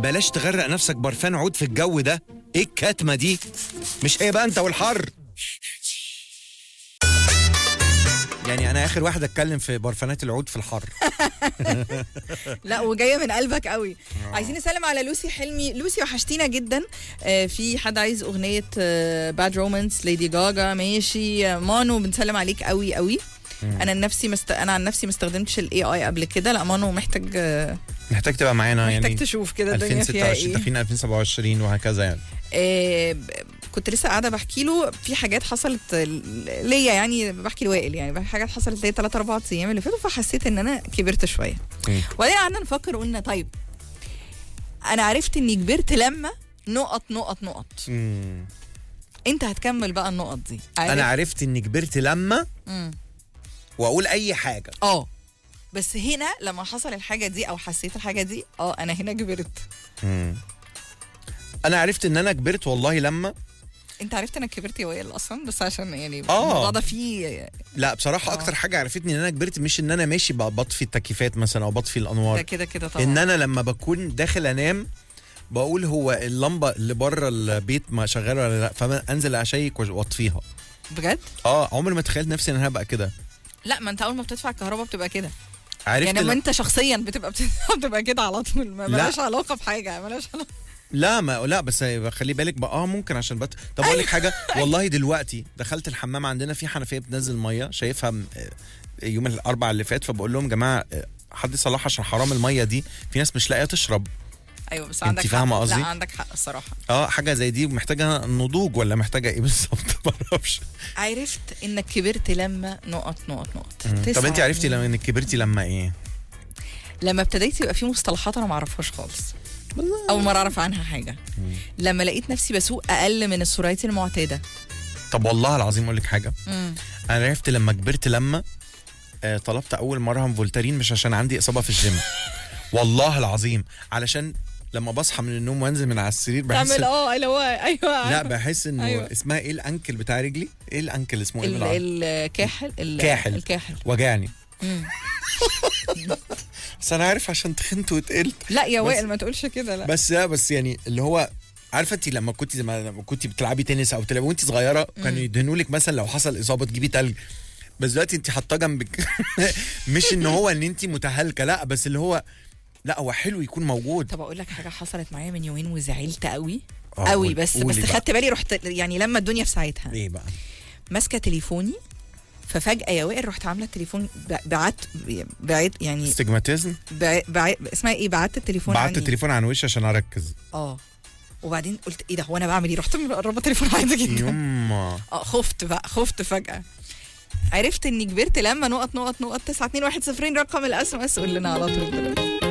بلاش تغرق نفسك برفان عود في الجو ده ايه الكتمه دي مش هي بقى انت والحر يعني انا اخر واحد اتكلم في برفانات العود في الحر لا وجايه من قلبك قوي عايزين نسلم على لوسي حلمي لوسي وحشتينا جدا آه، في حد عايز اغنيه باد رومانس ليدي جاجا ماشي آه، مانو بنسلم عليك قوي قوي انا نفسي مست... انا عن نفسي ما استخدمتش الاي اي قبل كده لا مانو محتاج آه، محتاج تبقى معانا محتاج يعني تشوف كده الدنيا فيها 2026 ايه داخلين 2027 وهكذا يعني آه، ب- كنت لسه قاعده بحكي له في حاجات حصلت ل- ليا يعني بحكي لوائل يعني حاجات حصلت ليا 3 4 ايام اللي فاتوا فحسيت ان انا كبرت شويه مم. وبعدين قعدنا نفكر وقلنا طيب انا عرفت اني كبرت لما نقط نقط نقط مم. انت هتكمل بقى النقط دي عارف؟ انا عرفت اني كبرت لما مم. واقول اي حاجه اه بس هنا لما حصل الحاجه دي او حسيت الحاجه دي اه انا هنا كبرت مم. انا عرفت ان انا كبرت والله لما انت عرفت انك كبرت يا وائل اصلا بس عشان يعني آه. الموضوع ده فيه لا بصراحه آه. اكتر حاجه عرفتني ان انا كبرت مش ان انا ماشي ب- بطفي التكييفات مثلا او بطفي ده الانوار كده كده طبعا ان انا لما بكون داخل انام بقول هو اللمبه اللي بره البيت ما شغاله ولا لا فانزل اشيك وأ- واطفيها بجد اه عمري ما تخيلت نفسي ان انا هبقى كده لا ما انت اول ما بتدفع الكهرباء بتبقى كده عرفت يعني ل- لما انت شخصيا بتبقى بتبقى, بتبقى كده على طول ما لا. مالهاش علاقه بحاجه مالهاش علاقه لا ما لا بس خلي بالك بقى اه ممكن عشان بت... طب اقول لك حاجه والله دلوقتي دخلت الحمام عندنا في حنفيه بتنزل ميه شايفها م- آه، يوم الاربع اللي فات فبقول لهم جماعه آه، حد يصلحها عشان حرام الميه دي في ناس مش لاقيه تشرب ايوه بس انت عندك فاهمة حق. قصدي؟ لا عندك حق الصراحه اه حاجه زي دي محتاجه نضوج ولا محتاجه ايه بالظبط ما اعرفش عرفت انك كبرت لما نقط نقط نقط طب تسعة انت عرفتي اتنين. لما انك كبرتي لما ايه لما ابتديت يبقى في مصطلحات انا ما اعرفهاش خالص اول مره اعرف عنها حاجه لما لقيت نفسي بسوق اقل من السرعات المعتاده طب والله العظيم اقول لك حاجه مم. انا عرفت لما كبرت لما آه طلبت اول مرهم فولتارين مش عشان عندي اصابه في الجيم والله العظيم علشان لما بصحى من النوم وانزل من على السرير بحس تعمل اه اللي هو ايوه لا بحس انه أيوة. أيوة. اسمها ايه الانكل بتاع رجلي ايه الانكل اسمه ايه ال- بالعربي الكاحل ال- كاحل. الكاحل وجعني مم. بس انا عارف عشان تخنت وتقلت لا يا بس- وائل ما تقولش كده لا بس لا بس يعني اللي هو عارفه انت لما كنت لما كنت بتلعبي تنس او تلعبي وانت صغيره كانوا يدهنوا لك مثلا لو حصل اصابه تجيبي تلج بس دلوقتي انت حاطاه جنبك مش ان هو ان انت متهالكه لا بس اللي هو لا هو حلو يكون موجود طب اقول لك حاجه حصلت معايا من يومين وزعلت قوي آه، قوي قولي- بس قولي بس بقى. خدت بالي رحت يعني لما الدنيا في ساعتها ايه بقى ماسكه تليفوني ففجاه يا وائل رحت عامله التليفون ب- بعت بعت يعني استجماتيزم بع- بع- اسمها ايه بعت التليفون بعت عني. التليفون عن وشي عشان اركز اه وبعدين قلت ايه ده هو انا بعمل ايه رحت مقربه التليفون عادي جدا يما اه خفت بقى خفت فجاه عرفت اني كبرت لما نقط نقط نقط 9 2 1 0 رقم الاس ام اس قول لنا على طول دلوقتي